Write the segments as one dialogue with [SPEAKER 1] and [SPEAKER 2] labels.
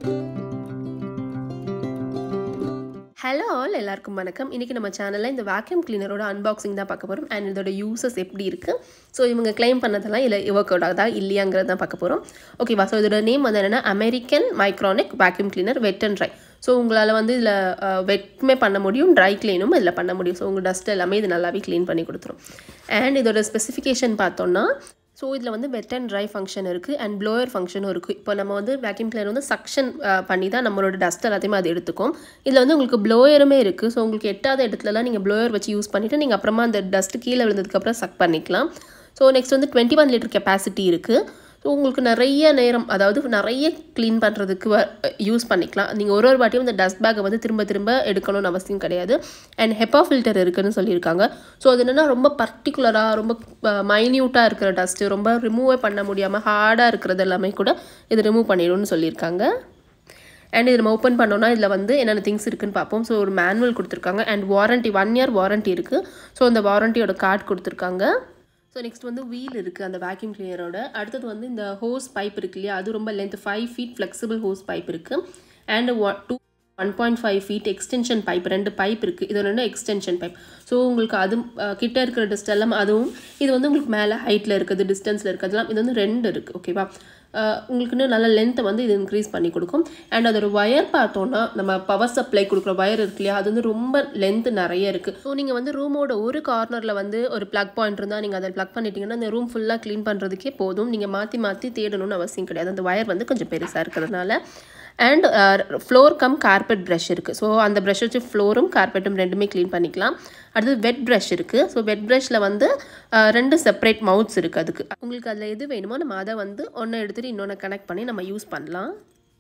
[SPEAKER 1] hello all எல்லாருக்கும் வணக்கம் இன்றைக்கி நம்ம சேனலில் இந்த வேக்யூம் கிளீனரோட அன்பாக்சிங் தான் பார்க்க போகிறோம் அண்ட் இதோட யூசஸ் எப்படி இருக்குது ஸோ இவங்க claim பண்ணதெல்லாம் இல்லை ஒர்க் அவுட் ஆகுதா இல்லையாங்கிறது தான் பார்க்க போகிறோம் ஓகேவா ஸோ இதோட நேம் வந்து என்னென்னா American Micronic vacuum cleaner wet and dry so உங்களால் வந்து இதில் வெட்மே பண்ண முடியும் ட்ரை க்ளீனும் இதில் பண்ண முடியும் ஸோ உங்கள் டஸ்ட் எல்லாமே இது நல்லாவே க்ளீன் பண்ணி கொடுத்துரும் அண்ட் இதோட ஸ்பெசிஃபிகேஷன் பார்த்தோன்னா ஸோ இதில் வந்து வெட் அண்ட் ட்ரை ஃபங்க்ஷன் இருக்குது அண்ட் ப்ளோயர் ஃபங்க்ஷனும் இருக்குது இப்போ நம்ம வந்து வேக்யூம் கிளீனர் வந்து சக்ஷன் பண்ணி தான் நம்மளோட டஸ்ட் எல்லாத்தையுமே அது எடுத்துக்கும் இதில் வந்து உங்களுக்கு ப்ளோயருமே இருக்குது ஸோ உங்களுக்கு எட்டாத இடத்துலலாம் நீங்கள் ப்ளோயர் வச்சு யூஸ் பண்ணிவிட்டு நீங்கள் அப்புறமா அந்த டஸ்ட் கீழே விழுந்ததுக்கப்புறம் சக் பண்ணிக்கலாம் ஸோ நெக்ஸ்ட் வந்து டுவெண்ட்டி ஒன் லிட்டர் கெப்பாசிட்டி இருக்குது ஸோ உங்களுக்கு நிறைய நேரம் அதாவது நிறைய க்ளீன் பண்ணுறதுக்கு யூஸ் பண்ணிக்கலாம் நீங்கள் ஒரு ஒரு வாட்டியும் இந்த டஸ்ட் பேக்கை வந்து திரும்ப திரும்ப எடுக்கணும்னு அவசியம் கிடையாது அண்ட் ஹெப்பா ஃபில்டர் இருக்குன்னு சொல்லியிருக்காங்க ஸோ அது என்னென்னா ரொம்ப பர்டிகுலராக ரொம்ப மைன்யூட்டாக இருக்கிற டஸ்ட்டு ரொம்ப ரிமூவே பண்ண முடியாமல் ஹார்டாக இருக்கிறது எல்லாமே கூட இது ரிமூவ் பண்ணிடும்னு சொல்லியிருக்காங்க அண்ட் இது நம்ம ஓப்பன் பண்ணோன்னா இதில் வந்து என்னென்ன திங்ஸ் இருக்குன்னு பார்ப்போம் ஸோ ஒரு மேனுவல் கொடுத்துருக்காங்க and warranty one year warranty இருக்குது ஸோ அந்த வாரண்ட்டியோட கார்டு கொடுத்துருக்காங்க ஸோ நெக்ஸ்ட் வந்து வீல் இருக்குது அந்த வேக்யூம் கிளியரோட அடுத்தது வந்து இந்த ஹோஸ் பைப் இருக்கு இல்லையா அது ரொம்ப length five feet flexible hose pipe இருக்குது and two one point five feet extension pipe ரெண்டு பைப் இருக்குது இது ரெண்டு எக்ஸ்டென்ஷன் பைப் ஸோ உங்களுக்கு அது அஹ், கிட்ட இருக்கிற டிஸ்ட் எல்லாம் அதுவும் இது வந்து உங்களுக்கு மேலே ஹைட்டில் இருக்குது டிஸ்டன்ஸில் இருக்கிறதுலாம் இது வந்து ரெண்டு இருக்குது ஓகேவா அஹ், உங்களுக்கு இன்னும் நல்ல லென்த்தை வந்து இது இன்க்ரீஸ் பண்ணி கொடுக்கும் அண்ட் அதோட ஒயர் பார்த்தோன்னா நம்ம பவர் சப்ளை கொடுக்குற ஒயர் இருக்கு இல்லையா அது வந்து ரொம்ப லென்த் நிறைய இருக்குது ஸோ நீங்கள் வந்து ரூமோட ஒரு கார்னரில் வந்து ஒரு ப்ளக் பாயிண்ட் இருந்தால் நீங்கள் அதை ப்ளக் பண்ணிட்டீங்கன்னா அந்த ரூம் ஃபுல்லாக க்ளீன் பண்ணுறதுக்கே போதும் நீங்கள் மாற்றி மாற்றி தேடணும்னு அவசியம் கிடையாது அந்த ஒயர் வந்து கொஞ்சம் பெருசாக இருக்கிறதுனால and floor cum carpet brush இருக்குது ஸோ அந்த ப்ரஷ் வச்சு ஃப்ளோரும் கார்பெட்டும் ரெண்டுமே க்ளீன் பண்ணிக்கலாம் அடுத்தது வெட் ப்ரஷ் இருக்குது ஸோ வெட் ப்ரஷில் வந்து அஹ், ரெண்டு செப்பரேட் மவுத்ஸ் இருக்குது அதுக்கு உங்களுக்கு அதில் எது வேணுமோ நம்ம அதை வந்து ஒன்று எடுத்துகிட்டு இன்னொன்று கனெக்ட் பண்ணி நம்ம யூஸ் பண்ணலாம்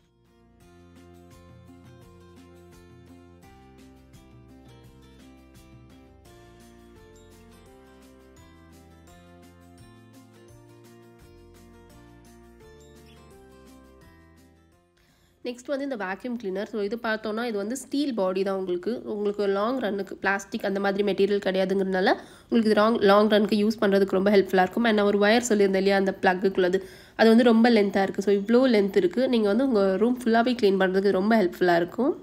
[SPEAKER 1] நெக்ஸ்ட் வந்து இந்த வேக்யூம் கிளீனர் ஸோ இது பார்த்தோன்னா இது வந்து ஸ்டீல் பாடி தான் உங்களுக்கு உங்களுக்கு லாங் ரன்னுக்கு பிளாஸ்டிக் அந்த மாதிரி மெட்டீரியல் கிடையாதுங்கிறதுனால உங்களுக்கு இது லாங் லாங் ரனுக்கு யூஸ் பண்ணுறதுக்கு ரொம்ப ஹெல்ப்ஃபுல்லாக இருக்கும் அண்ட் நான் ஒரு ஒயர் சொல்லியிருந்தேன் இல்லையா அந்த ப்ளக்குக்குள்ளது அது வந்து ரொம்ப லென்த்தாக இருக்குது ஸோ இவ்வளோ லென்த் இருக்குது நீங்கள் வந்து உங்கள் ரூம் ஃபுல்லாகவே க்ளீன் பண்ணுறதுக்கு ரொம்ப ஹெல்ப்ஃபுல்லாக இருக்கும்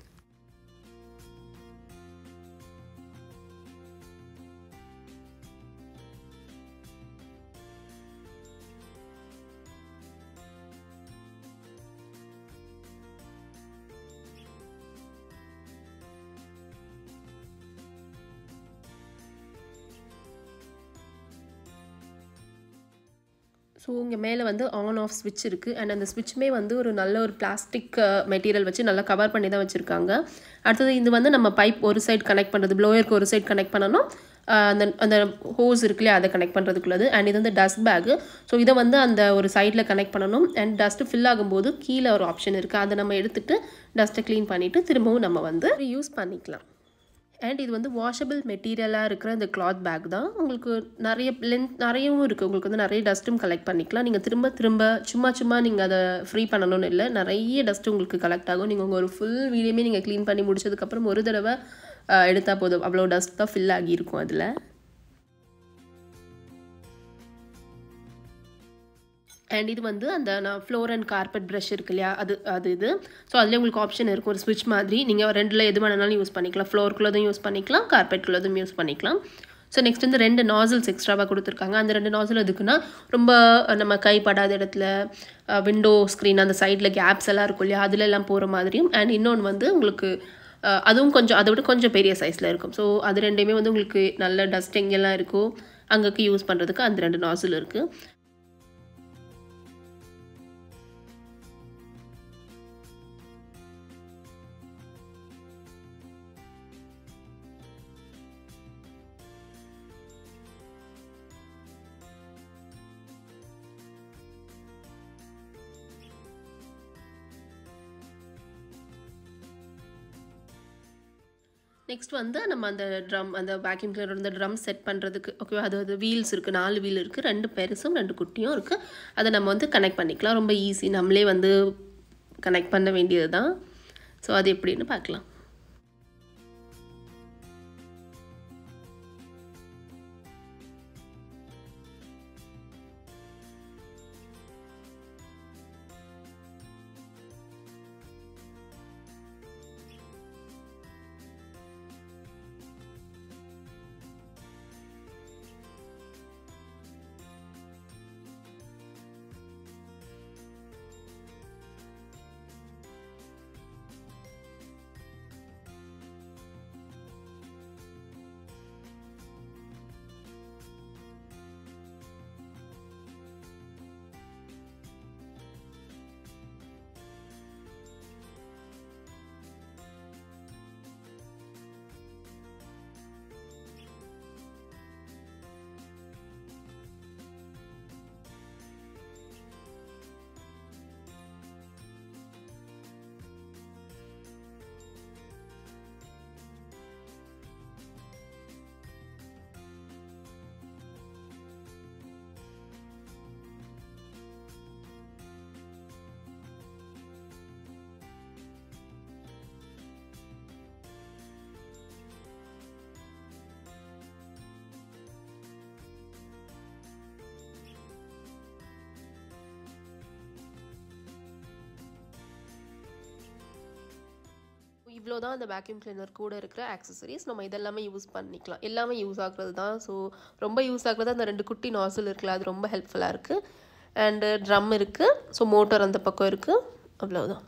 [SPEAKER 1] ஸோ இங்கே மேலே வந்து ஆன் ஆஃப் ஸ்விட்ச் இருக்குது அண்ட் அந்த ஸ்விட்சுமே வந்து ஒரு நல்ல ஒரு பிளாஸ்டிக் மெட்டீரியல் வச்சு நல்லா கவர் பண்ணி தான் வச்சுருக்காங்க அடுத்தது இது வந்து நம்ம பைப் ஒரு சைடு கனெக்ட் பண்ணுறது ப்ளோயருக்கு ஒரு சைடு கனெக்ட் பண்ணணும் அஹ் அந்த அந்த ஹோஸ் இருக்குல்லையா அதை கனெக்ட் பண்ணுறதுக்குள்ளது அண்ட் இது வந்து டஸ்ட் பேக்கு ஸோ இதை வந்து அந்த ஒரு சைடில் கனெக்ட் பண்ணணும் அண்ட் டஸ்ட்டு ஃபில் ஆகும்போது கீழே ஒரு ஆப்ஷன் இருக்குது அதை நம்ம எடுத்துகிட்டு டஸ்ட்டை க்ளீன் பண்ணிவிட்டு திரும்பவும் நம்ம வந்து யூஸ் பண்ணிக்கலாம் அண்ட் இது வந்து வாஷபிள் மெட்டீரியலாக இருக்கிற இந்த கிளாத் பேக் தான் உங்களுக்கு நிறைய லென்த் நிறையவும் இருக்குது உங்களுக்கு வந்து நிறைய டஸ்ட்டும் கலெக்ட் பண்ணிக்கலாம் நீங்கள் திரும்ப திரும்ப சும்மா சும்மா நீங்கள் அதை ஃப்ரீ பண்ணணும்னு இல்லை நிறைய டஸ்ட் உங்களுக்கு கலெக்ட் ஆகும் நீங்கள் உங்கள் ஒரு ஃபுல் வீடியோமே நீங்கள் க்ளீன் பண்ணி முடிச்சதுக்கப்புறம் ஒரு தடவை எடுத்தால் போதும் அவ்வளோ டஸ்ட் தான் ஃபில் ஆகியிருக்கும் அதில் அண்ட் இது வந்து அந்த நான் ஃப்ளோர் அண்ட் கார்பெட் ப்ரஷ் இருக்கு இல்லையா அது அது இது ஸோ அதுலேயே உங்களுக்கு ஆப்ஷன் இருக்கும் ஒரு ஸ்விட்ச் மாதிரி நீங்கள் ரெண்டில் எது வேணாலும் யூஸ் பண்ணிக்கலாம் ஃப்ளோருக்குள்ளதும் யூஸ் பண்ணிக்கலாம் கார்பெட்குள்ளதும் யூஸ் பண்ணிக்கலாம் ஸோ நெக்ஸ்ட் வந்து ரெண்டு நாசல்ஸ் எக்ஸ்ட்ராவாக கொடுத்துருக்காங்க அந்த ரெண்டு நாசல் எதுக்குன்னா ரொம்ப நம்ம கைப்படாத இடத்துல விண்டோ ஸ்க்ரீன் அந்த சைடில் கேப்ஸ் எல்லாம் இருக்கும் இல்லையா அதுல எல்லாம் போகிற மாதிரியும் அண்ட் இன்னொன்று வந்து உங்களுக்கு அஹ், அதுவும் கொஞ்சம் அதை விட கொஞ்சம் பெரிய சைஸில் இருக்கும் ஸோ அது ரெண்டையுமே வந்து உங்களுக்கு நல்ல டஸ்ட் எங்கெல்லாம் இருக்கோ அங்கேக்கு யூஸ் பண்ணுறதுக்கு அந்த ரெண்டு நாசில் இருக்குது நெக்ஸ்ட் வந்து நம்ம அந்த ட்ரம் அந்த வேக்யூம் கிளீனர் அந்த ட்ரம் செட் பண்ணுறதுக்கு ஓகேவா அது அது வீல்ஸ் இருக்குது நாலு வீல் இருக்குது ரெண்டு பெருசும் ரெண்டு குட்டியும் இருக்குது அதை நம்ம வந்து கனெக்ட் பண்ணிக்கலாம் ரொம்ப ஈஸி நம்மளே வந்து கனெக்ட் பண்ண வேண்டியது தான் ஸோ அது எப்படின்னு பார்க்கலாம் இவ்வளோ தான் அந்த வேக்யூம் கிளீனர் கூட இருக்கிற ஆக்சசரிஸ் நம்ம இதெல்லாமே யூஸ் பண்ணிக்கலாம் எல்லாமே யூஸ் ஆகுறது தான் ஸோ ரொம்ப யூஸ் ஆகுறது அந்த ரெண்டு குட்டி நாசில் இருக்குல்ல அது ரொம்ப ஹெல்ப்ஃபுல்லாக இருக்குது அண்டு ட்ரம் இருக்குது ஸோ மோட்டர் அந்த பக்கம் இருக்குது அவ்வளோதான்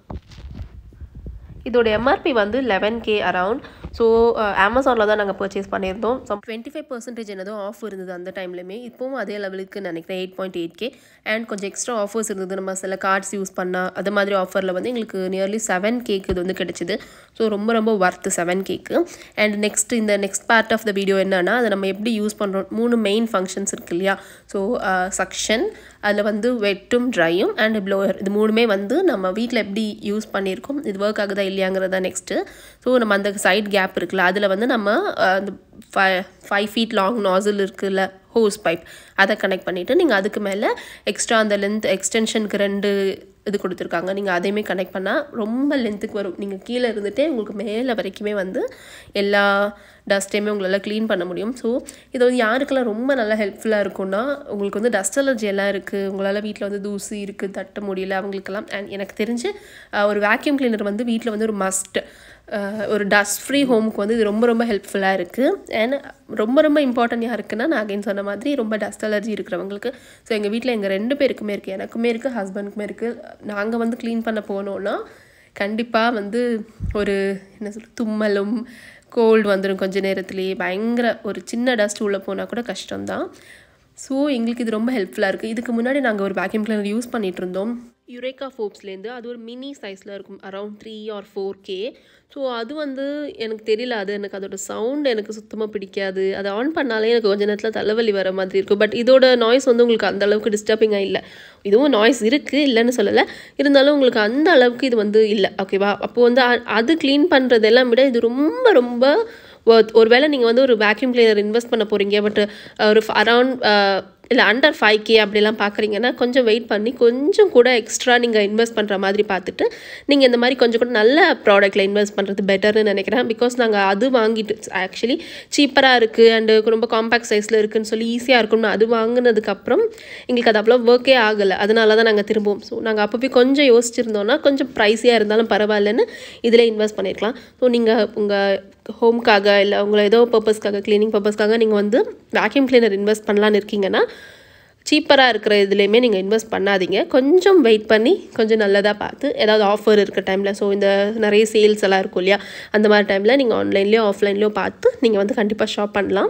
[SPEAKER 1] இதோட எம்ஆர்பி வந்து லெவன் கே அரவுண்ட் ஸோ அமேசானில் தான் நாங்கள் பர்ச்சேஸ் பண்ணியிருந்தோம் சம் டுவெண்ட்டி ஃபைவ் பர்சன்டேஜ் என்னதோ ஆஃப் இருந்தது அந்த டைம்லையுமே இப்போவும் அதே லெவலுக்கு நினைக்கிறேன் eight point eight K and கொஞ்சம் எக்ஸ்ட்ரா ஆஃபர்ஸ் இருந்தது நம்ம சில கார்ட்ஸ் யூஸ் பண்ணால் அது மாதிரி ஆஃபரில் வந்து எங்களுக்கு நியர்லி செவன் கேக்கு இது வந்து கிடச்சிது ஸோ ரொம்ப ரொம்ப ஒர்த்து செவன் கேக்கு அண்ட் நெக்ஸ்ட் இந்த next part of the video என்னன்னா அதை நம்ம எப்படி யூஸ் பண்ணுறோம் மூணு மெயின் ஃபங்க்ஷன்ஸ் இருக்கு இல்லையா ஸோ சக்ஷன் அதில் வந்து வெட்டும் ட்ரையும் அண்ட் ப்ளோயர் இது மூணுமே வந்து நம்ம வீட்டில் எப்படி யூஸ் பண்ணியிருக்கோம் இது ஒர்க் ஆகுதா இல்லையாங்கிறதா நெக்ஸ்ட்டு ஸோ நம்ம அந்த சைட் கேப் இருக்குல்ல அதில் வந்து நம்ம அஹ், அந்த ஃபை ஃபைவ் ஃபீட் லாங் நாசில் இருக்குல்ல ஹோஸ் பைப் அதை கனெக்ட் பண்ணிவிட்டு நீங்கள் அதுக்கு மேலே எக்ஸ்ட்ரா அந்த லென்த் எக்ஸ்டென்ஷனுக்கு ரெண்டு இது கொடுத்துருக்காங்க நீங்கள் அதையுமே கனெக்ட் பண்ணால் ரொம்ப லென்த்துக்கு வரும் நீங்கள் கீழே இருந்துகிட்டே உங்களுக்கு மேலே வரைக்குமே வந்து எல்லா டஸ்ட்டையுமே உங்களால் க்ளீன் பண்ண முடியும் ஸோ இது வந்து யாருக்கெல்லாம் ரொம்ப நல்லா ஹெல்ப்ஃபுல்லாக இருக்கும்னா உங்களுக்கு வந்து டஸ்ட் அலர்ஜி எல்லாம் இருக்குது உங்களால் வீட்டில் வந்து தூசி இருக்குது தட்ட முடியல அவங்களுக்கெல்லாம் அண்ட் எனக்கு தெரிஞ்சு அஹ், ஒரு வேக்யூம் கிளீனர் வந்து வீட்டில் வந்து ஒரு மஸ்ட் ஒரு டஸ்ட் ஃப்ரீ ஹோமுக்கு வந்து இது ரொம்ப ரொம்ப ஹெல்ப்ஃபுல்லாக இருக்குது அண்ட் ரொம்ப ரொம்ப இம்பார்ட்டன்ட் யாருக்குன்னா நான் அகைன் சொன்ன மாதிரி ரொம்ப டஸ்ட் அலர்ஜி இருக்கிறவங்களுக்கு ஸோ எங்கள் வீட்டில் எங்கள் ரெண்டு பேருக்குமே இருக்குது எனக்குமே இருக்குது ஹஸ்பண்டுக்குமே இருக்குது நாங்கள் வந்து க்ளீன் பண்ண போனோன்னா கண்டிப்பாக வந்து ஒரு என்ன சொல்ற தும்மலும் கோல்டு வந்துடும் கொஞ்ச நேரத்துலேயே பயங்கர ஒரு சின்ன டஸ்ட் உள்ளே போனால் கூட கஷ்டம்தான் ஸோ எங்களுக்கு இது ரொம்ப ஹெல்ப்ஃபுல்லாக இருக்குது இதுக்கு முன்னாடி நாங்கள் ஒரு வேக்யூம் கிளீனர் யூஸ் பண்ணிட்டு இருந்தோம் யுரேக்கா ஃபோப்ஸ்லேருந்து அது ஒரு மினி சைஸில் இருக்கும் around three or four K so அது வந்து எனக்கு தெரியல அது எனக்கு அதோட சவுண்ட் எனக்கு சுத்தமாக பிடிக்காது அதை ஆன் பண்ணாலே எனக்கு கொஞ்ச நேரத்தில் தலைவலி வர மாதிரி இருக்கும் பட் இதோட நாய்ஸ் வந்து உங்களுக்கு அந்த அளவுக்கு டிஸ்டர்பிங்காக இல்லை இதுவும் நாய்ஸ் இருக்குது இல்லைன்னு சொல்லலை இருந்தாலும் உங்களுக்கு அந்த அளவுக்கு இது வந்து இல்லை ஓகேவா அப்போ வந்து அ- அது க்ளீன் பண்ணுறதெல்லாம் விட இது ரொம்ப ரொம்ப worth ஒருவேளை நீங்கள் வந்து ஒரு வேக்யூம் கிளீனர் இன்வெஸ்ட் பண்ண போகிறீங்க பட் ஒரு அரவுண்ட் இல்லை அண்டர் ஃபைவ் கே அப்படிலாம் பார்க்குறீங்கன்னா கொஞ்சம் வெயிட் பண்ணி கொஞ்சம் கூட எக்ஸ்ட்ரா நீங்கள் இன்வெஸ்ட் பண்ணுற மாதிரி பார்த்துட்டு நீங்கள் இந்த மாதிரி கொஞ்சம் கூட நல்ல ப்ராடக்ட்டில் இன்வெஸ்ட் பண்ணுறது பெட்டர்னு நினைக்கிறேன் பிகாஸ் நாங்கள் அது வாங்கிட்டு ஆக்சுவலி சீப்பராக இருக்குது அண்டு ரொம்ப காம்பேக்ட் சைஸில் இருக்குன்னு சொல்லி ஈஸியாக இருக்கும்னு அது வாங்கினதுக்கப்புறம் எங்களுக்கு அது அவ்வளோ ஒர்க்கே ஆகலை அதனால தான் நாங்கள் திரும்புவோம் ஸோ நாங்கள் அப்போ போய் கொஞ்சம் யோசிச்சிருந்தோம்னா கொஞ்சம் ப்ரைஸியாக இருந்தாலும் பரவாயில்லன்னு இதில் இன்வெஸ்ட் பண்ணியிருக்கலாம் ஸோ நீங்கள் உங்கள் ஹோம்க்காக இல்லை உங்களை ஏதோ பர்பஸ்க்காக க்ளீனிங் பர்பஸ்க்காக நீங்கள் வந்து வேக்யூம் கிளீனர் இன்வெஸ்ட் பண்ணலான்னு இருக்கீங்கன்னா சீப்பராக இருக்கிற இதுலேயுமே நீங்கள் இன்வெஸ்ட் பண்ணாதீங்க கொஞ்சம் வெயிட் பண்ணி கொஞ்சம் நல்லதாக பார்த்து ஏதாவது ஆஃபர் இருக்க டைமில் ஸோ இந்த நிறைய சேல்ஸ் எல்லாம் இருக்கும் இல்லையா அந்த மாதிரி டைமில் நீங்கள் ஆன்லைன்லேயோ ஆஃப்லைன்லேயோ பார்த்து நீங்கள் வந்து கண்டிப்பாக ஷாப் பண்ணலாம்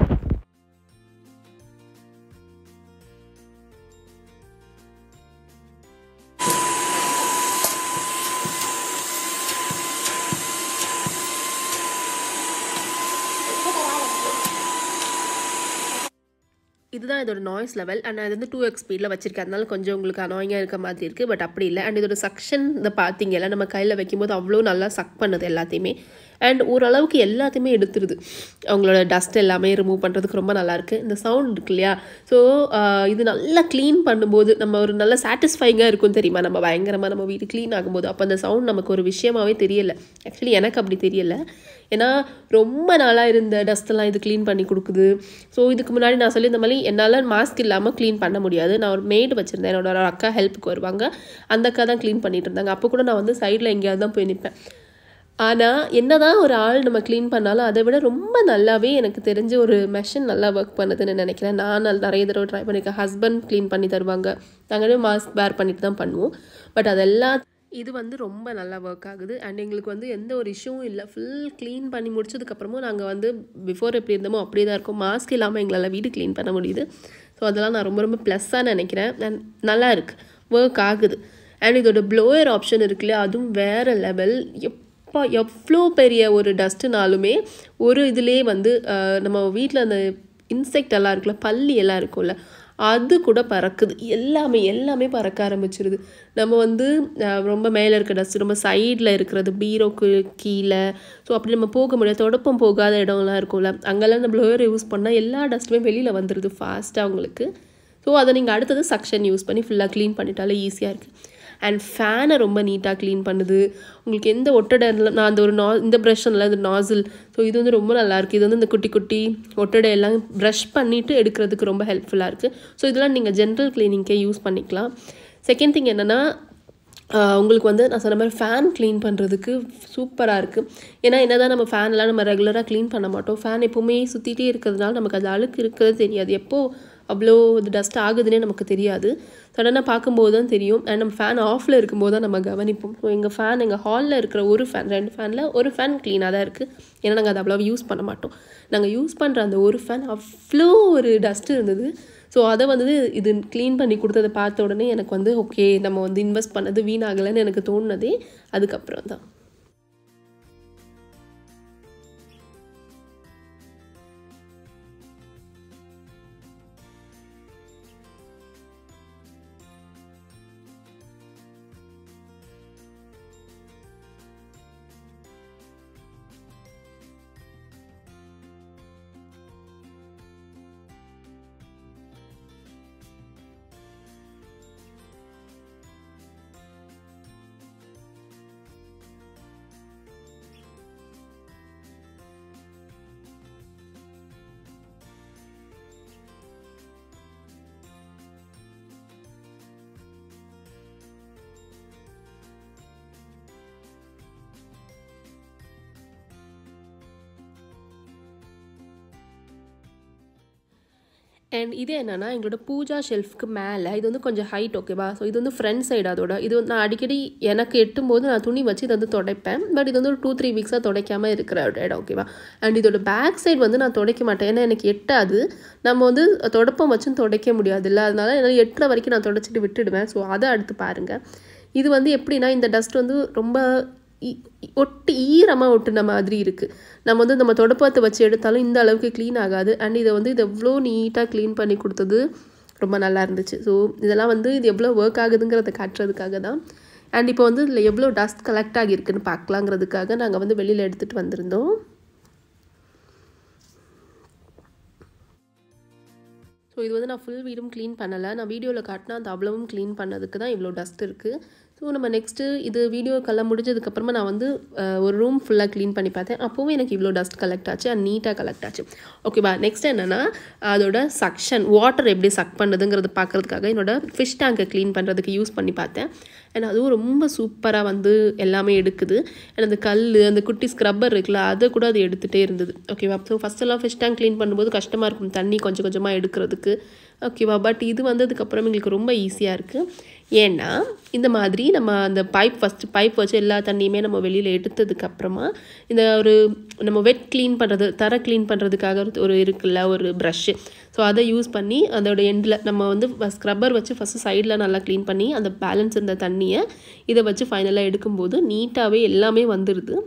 [SPEAKER 1] இதுதான் இதோட நாய்ஸ் லெவல் அண்ட் அது வந்து டூ எக்ஸ் ஸ்பீடில் வச்சிருக்கேன் அதனால கொஞ்சம் உங்களுக்கு அனாயிங்காக இருக்க மாதிரி இருக்குது பட் அப்படி இல்லை அண்ட் இதோட சக்ஷன் இதை பார்த்தீங்கல்ல நம்ம கையில் வைக்கும்போது அவ்வளோ நல்லா சக் பண்ணுது எல்லாத்தையுமே அண்ட் ஓரளவுக்கு எல்லாத்தையுமே எடுத்துருது அவங்களோட டஸ்ட் எல்லாமே ரிமூவ் பண்ணுறதுக்கு ரொம்ப நல்லாயிருக்கு இந்த சவுண்ட் இருக்கு இல்லையா ஸோ இது நல்லா க்ளீன் பண்ணும்போது நம்ம ஒரு நல்ல சாட்டிஸ்ஃபைங்காக இருக்கும் தெரியுமா நம்ம பயங்கரமாக நம்ம வீடு க்ளீன் ஆகும்போது அப்போ அந்த சவுண்ட் நமக்கு ஒரு விஷயமாவே தெரியல ஆக்சுவலி எனக்கு அப்படி தெரியல ஏன்னா ரொம்ப நாளாக இருந்த டஸ்ட்டெல்லாம் இது க்ளீன் பண்ணி கொடுக்குது ஸோ இதுக்கு முன்னாடி நான் சொல்லி இந்த மாதிரி என்னால் மாஸ்க் இல்லாமல் க்ளீன் பண்ண முடியாது நான் ஒரு மேடு வச்சுருந்தேன் என்னோட ஒரு அக்கா ஹெல்ப்புக்கு வருவாங்க அந்த அக்கா தான் க்ளீன் பண்ணிட்டு இருந்தாங்க அப்போ கூட நான் வந்து சைடில் எங்கேயாவது தான் போய் நிற்பேன் ஆனால் என்னதான் ஒரு ஆள் நம்ம க்ளீன் பண்ணாலும் அதை விட ரொம்ப நல்லாவே எனக்கு தெரிஞ்ச ஒரு மெஷின் நல்லா ஒர்க் பண்ணுதுன்னு நினைக்கிறேன் நான் நல்ல- நிறைய தடவை ட்ரை பண்ணியிருக்கேன் ஹஸ்பண்ட் க்ளீன் பண்ணி தருவாங்க நாங்களே மாஸ்க் வேர் பண்ணிட்டு தான் பண்ணுவோம் பட் அதெல்லாம் இது வந்து ரொம்ப நல்லா ஒர்க் ஆகுது அண்ட் எங்களுக்கு வந்து எந்த ஒரு இஷ்யூவும் இல்லை ஃபுல் க்ளீன் பண்ணி முடிச்சதுக்கப்புறமும் நாங்கள் வந்து பிஃபோர் எப்படி இருந்தோமோ அப்படியே தான் இருக்கும் மாஸ்க் இல்லாமல் எங்களால் வீடு க்ளீன் பண்ண முடியுது ஸோ அதெல்லாம் நான் ரொம்ப ரொம்ப ப்ளஸ்ஸாக நினைக்கிறேன் அண்ட் நல்லா இருக்கு ஒர்க் ஆகுது அண்ட் இதோட ப்ளோயர் ஆப்ஷன் இருக்குல்ல அதுவும் வேறு லெவல் எப்பா எவ்வளோ பெரிய ஒரு டஸ்ட்டுனாலுமே ஒரு இதுலேயே வந்து அஹ், நம்ம வீட்டில் அந்த இன்செக்ட் எல்லாம் இருக்குல்ல பல்லி எல்லாம் இருக்கும்ல அது கூட பறக்குது எல்லாமே எல்லாமே பறக்க ஆரம்பிச்சிருது நம்ம வந்து அஹ், ரொம்ப மேலே இருக்க டஸ்ட் ரொம்ப சைடில் இருக்கிறது பீரோக்கு கீழே ஸோ அப்படி நம்ம போக முடியாது தொடப்பம் போகாத இடம்லாம் இருக்கும்ல அங்கெல்லாம் இந்த ப்ளோயர் யூஸ் பண்ணால் எல்லா டஸ்ட்டுமே வெளியில் வந்துடுது ஃபாஸ்ட்டாக உங்களுக்கு ஸோ அதை நீங்கள் அடுத்தது சக்ஷன் யூஸ் பண்ணி ஃபுல்லாக க்ளீன் பண்ணிட்டாலே ஈஸியாக இருக்குது அண்ட் ஃபேனை ரொம்ப நீட்டாக க்ளீன் பண்ணுது உங்களுக்கு எந்த ஒட்டடை இல்ல- நான் அந்த ஒரு நா இந்த ப்ரஷ்ஷனில் இந்த நாசில் ஸோ இது வந்து ரொம்ப நல்லா இருக்குது இது வந்து இந்த குட்டி குட்டி ஒட்டடை எல்லாம் ப்ரஷ் பண்ணிவிட்டு எடுக்கிறதுக்கு ரொம்ப ஹெல்ப்ஃபுல்லாக இருக்குது ஸோ இதெல்லாம் நீங்கள் ஜென்ரல் க்ளீனிங்க்கே யூஸ் பண்ணிக்கலாம் செகண்ட் திங் என்னென்னா ஆஹ் உங்களுக்கு வந்து நான் சொன்ன மாதிரி ஃபேன் க்ளீன் பண்ணுறதுக்கு சூப்பராக இருக்குது ஏன்னா என்ன தான் நம்ம ஃபேன்லாம் நம்ம ரெகுலராக க்ளீன் பண்ண மாட்டோம் ஃபேன் எப்போவுமே சுற்றிட்டே இருக்கிறதுனால நமக்கு அது அழுக்கு இருக்கிறது தெரியாது எப்போ அவ்வளோ இது டஸ்ட் ஆகுதுன்னே நமக்கு தெரியாது சடனாக பார்க்கும்போது தான் தெரியும் அண்ட் நம்ம ஃபேன் ஆஃபில் இருக்கும்போது தான் நம்ம கவனிப்போம் ஸோ எங்கள் ஃபேன் எங்கள் ஹாலில் இருக்கிற ஒரு ஃபேன் ரெண்டு ஃபேனில் ஒரு ஃபேன் க்ளீனாக தான் இருக்குது ஏன்னா நாங்கள் அதை அவ்வளோ யூஸ் பண்ண மாட்டோம் நாங்கள் யூஸ் பண்ணுற அந்த ஒரு ஃபேன் அவ்வளோ ஒரு டஸ்ட் இருந்தது ஸோ அதை வந்து இது க்ளீன் பண்ணி கொடுத்ததை பார்த்த உடனே எனக்கு வந்து ஓகே நம்ம வந்து இன்வெஸ்ட் பண்ணது வீணாகலைன்னு எனக்கு தோணுனதே அதுக்கப்புறம் தான் அண்ட் இது என்னென்னா எங்களோட பூஜா ஷெல்ஃப்க்கு மேலே இது வந்து கொஞ்சம் ஹைட் ஓகேவா ஸோ இது வந்து ஃப்ரண்ட் சைடு அதோட இது வந்து நான் அடிக்கடி எனக்கு எட்டும்போது நான் துணி வச்சு இதை வந்து துடைப்பேன் பட் இது வந்து ஒரு டூ த்ரீ வீக்ஸாக துடைக்காமல் இருக்கிற ஒரு இடம் ஓகேவா அண்ட் இதோட பேக் சைடு வந்து நான் துடைக்க மாட்டேன் ஏன்னா எனக்கு எட்டாது நம்ம வந்து தொடப்பம் வச்சும் துடைக்க முடியாது இல்லை அதனால என்னால் எட்டுற வரைக்கும் நான் துடைச்சிட்டு விட்டுடுவேன் ஸோ அதை அடுத்து பாருங்கள் இது வந்து எப்படின்னா இந்த டஸ்ட் வந்து ரொம்ப இ- இ- ஒட்டி ஈரமாக ஒட்டுன மாதிரி இருக்குது நம்ம வந்து நம்ம தொடப்பத்தை வச்சு எடுத்தாலும் இந்த அளவுக்கு க்ளீன் ஆகாது அண்ட் இதை வந்து இது எவ்வளோ நீட்டாக க்ளீன் பண்ணி கொடுத்தது ரொம்ப நல்லா இருந்துச்சு ஸோ இதெல்லாம் வந்து இது எவ்வளோ ஒர்க் ஆகுதுங்கிறத காட்டுறதுக்காக தான் அண்ட் இப்போ வந்து இதில் எவ்வளோ டஸ்ட் கலெக்ட் ஆகியிருக்குன்னு பார்க்கலாங்கிறதுக்காக நாங்கள் வந்து வெளியில் எடுத்துகிட்டு வந்திருந்தோம் ஸோ இது வந்து நான் ஃபுல் வீடும் க்ளீன் பண்ணலை நான் வீடியோவில் காட்டினா அந்த அவ்வளவும் க்ளீன் பண்ணதுக்கு தான் இவ்வளோ டஸ்ட் இருக்குது ஸோ நம்ம நெக்ஸ்ட்டு இது வீடியோக்கெல்லாம் முடிஞ்சதுக்கப்புறமா நான் வந்து அஹ், ஒரு ரூம் ஃபுல்லாக க்ளீன் பண்ணி பார்த்தேன் அப்போவும் எனக்கு இவ்வளோ டஸ்ட் கலெக்ட் ஆச்சு அண்ட் நீட்டாக கலெக்ட் ஆச்சு ஓகேவா நெக்ஸ்ட் என்னென்னா அதோட சக்ஷன் வாட்டர் எப்படி சக் பண்ணுதுங்கிறது பார்க்குறதுக்காக என்னோட ஃபிஷ் டேங்கை க்ளீன் பண்ணுறதுக்கு யூஸ் பண்ணி பார்த்தேன் அண்ட் அதுவும் ரொம்ப சூப்பராக வந்து எல்லாமே எடுக்குது அண்ட் அந்த கல் அந்த குட்டி ஸ்க்ரப்பர் இருக்குல்ல அதை கூட அது எடுத்துகிட்டே இருந்தது ஓகேவா ஸோ ஃபஸ்ட்டெல்லாம் ஃபிஷ் டேங்க் க்ளீன் பண்ணும்போது கஷ்டமாக இருக்கும் தண்ணி கொஞ்சம் கொஞ்சமாக எடுக்கிறதுக்கு ஓகேவா பட் இது வந்ததுக்கப்புறம் எங்களுக்கு ரொம்ப ஈஸியாக இருக்குது ஏன்னா இந்த மாதிரி நம்ம அந்த பைப் ஃபஸ்ட்டு பைப் வச்சு எல்லா தண்ணியுமே நம்ம வெளியில் எடுத்ததுக்கப்புறமா இந்த ஒரு நம்ம வெட் க்ளீன் பண்ணுறது தர க்ளீன் பண்ணுறதுக்காக ஒரு- ஒரு இருக்குல்ல ஒரு ப்ரஷ்ஷு ஸோ அதை யூஸ் பண்ணி அதோட எண்டில் நம்ம வந்து ஸ்க்ரப்பர் வச்சு ஃபஸ்ட்டு சைடில் நல்லா க்ளீன் பண்ணி அந்த பேலன்ஸ் இருந்த தண்ணியை இதை வச்சு ஃபைனலாக எடுக்கும்போது நீட்டாகவே எல்லாமே வந்துடுது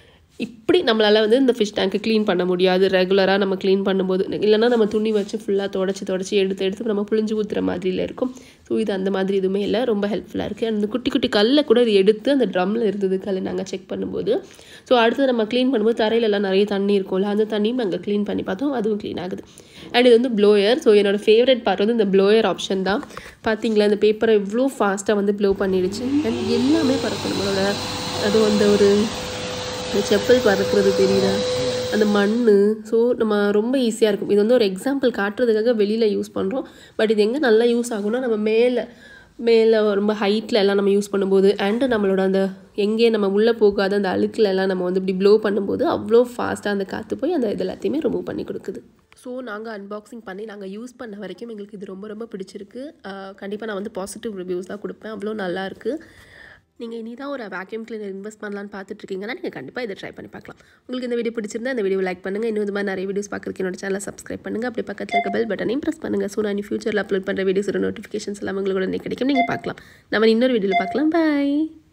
[SPEAKER 1] இப்படி நம்மளால் வந்து இந்த ஃபிஷ் டேங்க்கை க்ளீன் பண்ண முடியாது ரெகுலராக நம்ம க்ளீன் பண்ணும்போது இல்லைன்னா நம்ம துணி வச்சு ஃபுல்லாக தொடச்சி தொடச்சி எடுத்து எடுத்து நம்ம புழிஞ்சு ஊற்றுற மாதிரில இருக்கும் ஸோ இது அந்த மாதிரி எதுவுமே இல்லை ரொம்ப ஹெல்ப்ஃபுல்லாக இருக்குது அந்த குட்டி குட்டி கல்லை கூட இது எடுத்து அந்த ட்ரம்மில் இருந்தது கல் நாங்கள் செக் பண்ணும்போது ஸோ அடுத்து நம்ம க்ளீன் பண்ணும்போது தரையிலலாம் நிறைய தண்ணி இருக்கும்ல அந்த தண்ணியும் நாங்கள் க்ளீன் பண்ணி பார்த்தோம் அதுவும் க்ளீன் ஆகுது அண்ட் இது வந்து ப்ளோயர் ஸோ என்னோட ஃபேவரட் பார்ட் வந்து இந்த ப்ளோயர் ஆப்ஷன் தான் பார்த்தீங்களா இந்த பேப்பரை இவ்வளோ ஃபாஸ்ட்டாக வந்து ப்ளோ பண்ணிடுச்சு அண்ட் எல்லாமே பறக்கும் நம்மளோட அதுவும் அந்த ஒரு இந்த செப்பல் பறக்கிறது தெரியுதா அந்த மண் ஸோ நம்ம ரொம்ப ஈஸியாக இருக்கும் இது வந்து ஒரு எக்ஸாம்பிள் காட்டுறதுக்காக வெளியில் யூஸ் பண்ணுறோம் பட் இது எங்கே நல்லா யூஸ் ஆகும்னா நம்ம மேலே மேலே ரொம்ப ஹைட்டில் எல்லாம் நம்ம யூஸ் பண்ணும்போது அண்டு நம்மளோட அந்த எங்கே நம்ம உள்ளே போகாத அந்த அழுக்குல எல்லாம் நம்ம வந்து இப்படி ப்ளோ பண்ணும்போது அவ்வளோ ஃபாஸ்ட்டாக அந்த காற்று போய் அந்த இது எல்லாத்தையுமே ரிமூவ் பண்ணி கொடுக்குது ஸோ நாங்கள் அன்பாக்சிங் பண்ணி நாங்கள் யூஸ் பண்ண வரைக்கும் எங்களுக்கு இது ரொம்ப ரொம்ப பிடிச்சிருக்கு கண்டிப்பாக நான் வந்து பாசிட்டிவ் ரிவ்யூஸ் தான் கொடுப்பேன் அவ்வளோ நல்லா இருக்குது நீங்கள் இனி தான் ஒரு வேக்யூம் கிளீனர் இன்வெஸ்ட் பண்ணலான்னு பார்த்துட்டு இருக்கீங்கன்னா நீங்கள் கண்டிப்பாக இதை ட்ரை பண்ணி பார்க்கலாம் உங்களுக்கு இந்த வீடியோ பிடிச்சிருந்தா இந்த வீடியோ லைக் பண்ணுங்கள் இன்னும் இது மாதிரி நிறைய வீடியோஸ் பார்க்குறதுக்கு என்னோட சேனலை சப்ஸ்கிரைப் பண்ணுங்கள் அப்படி பக்கத்தில் இருக்க பெல் பட்டனையும் ப்ரெஸ் பண்ணுங்கள் ஸோ நான் ஃபியூச்சரில் அப்லோட் பண்ணுற வீடியோஸோட நோட்டிஃபிகேஷன்ஸ் எல்லாம் உங்களோட கிடைக்கும் நீங்கள் பார்க்கலாம் நம்ம இன்னொரு வீடியோவில் பார்க்கலாம் பாய்